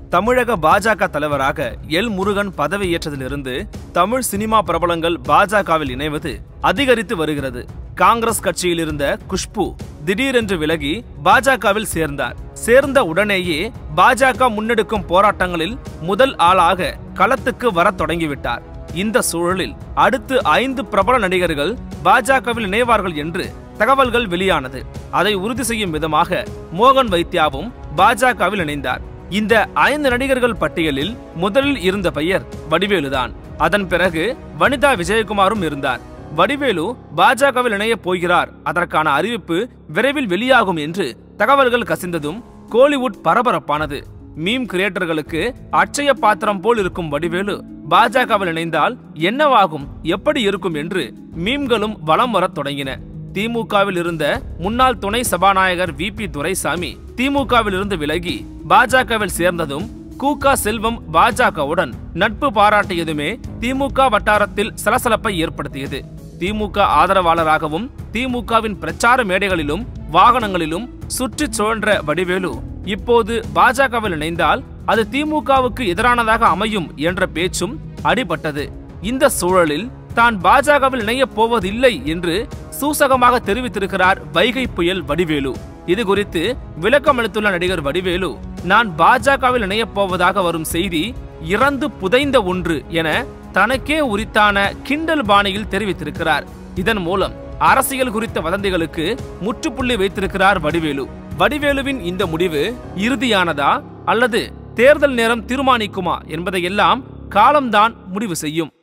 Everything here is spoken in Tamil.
தமிழக பாஜக தலைவராக எல் முருகன் பதவியேற்றதிலிருந்து தமிழ் சினிமா பிரபலங்கள் பாஜகவில் இணைவது அதிகரித்து வருகிறது காங்கிரஸ் கட்சியில் இருந்த குஷ்பு திடீரென்று விலகி பாஜகவில் சேர்ந்தார் சேர்ந்த உடனேயே பாஜக முன்னெடுக்கும் போராட்டங்களில் முதல் ஆளாக களத்துக்கு வரத் தொடங்கிவிட்டார் இந்த சூழலில் அடுத்து ஐந்து பிரபல நடிகர்கள் பாஜகவில் இணைவார்கள் என்று தகவல்கள் வெளியானது அதை உறுதி செய்யும் விதமாக மோகன் வைத்யாவும் பாஜகவில் இணைந்தார் இந்த ஐந்து நடிகர்கள் பட்டியலில் முதலில் இருந்த பெயர் வடிவேலுதான் அதன் பிறகு வனிதா விஜயகுமாரும் இருந்தார் வடிவேலு பாஜகவில் இணையப் போகிறார் அதற்கான அறிவிப்பு விரைவில் வெளியாகும் என்று தகவல்கள் கசிந்ததும் கோலிவுட் பரபரப்பானது மீம் கிரியேட்டர்களுக்கு அட்சய பாத்திரம் போல் இருக்கும் வடிவேலு பாஜகவில் இணைந்தால் என்னவாகும் எப்படி இருக்கும் என்று மீம்களும் வலம் வரத் தொடங்கின திமுகவில் இருந்த முன்னாள் துணை சபாநாயகர் வி பி துரைசாமி திமுகவில் இருந்து விலகி பாஜகவில் சேர்ந்ததும் கூகா செல்வம் பாஜகவுடன் நட்பு பாராட்டியதுமே திமுக வட்டாரத்தில் சலசலப்பை ஏற்படுத்தியது திமுக ஆதரவாளராகவும் திமுகவின் பிரச்சார மேடைகளிலும் வாகனங்களிலும் சுற்றிச் சுழன்ற வடிவேலு இப்போது பாஜகவில் இணைந்தால் அது திமுகவுக்கு எதிரானதாக அமையும் என்ற பேச்சும் அடிபட்டது இந்த சூழலில் தான் பாஜகவில் இணையப் போவதில்லை என்று சூசகமாக தெரிவித்திருக்கிறார் வைகை புயல் வடிவேலு இது குறித்து விளக்கம் அளித்துள்ள நடிகர் வடிவேலு நான் பாஜகவில் இணையப் போவதாக வரும் செய்தி இறந்து புதைந்த ஒன்று என தனக்கே உரித்தான கிண்டல் பாணியில் தெரிவித்திருக்கிறார் இதன் மூலம் அரசியல் குறித்த வதந்திகளுக்கு முற்றுப்புள்ளி வைத்திருக்கிறார் வடிவேலு வடிவேலுவின் இந்த முடிவு இறுதியானதா அல்லது தேர்தல் நேரம் தீர்மானிக்குமா என்பதையெல்லாம் காலம்தான் முடிவு செய்யும்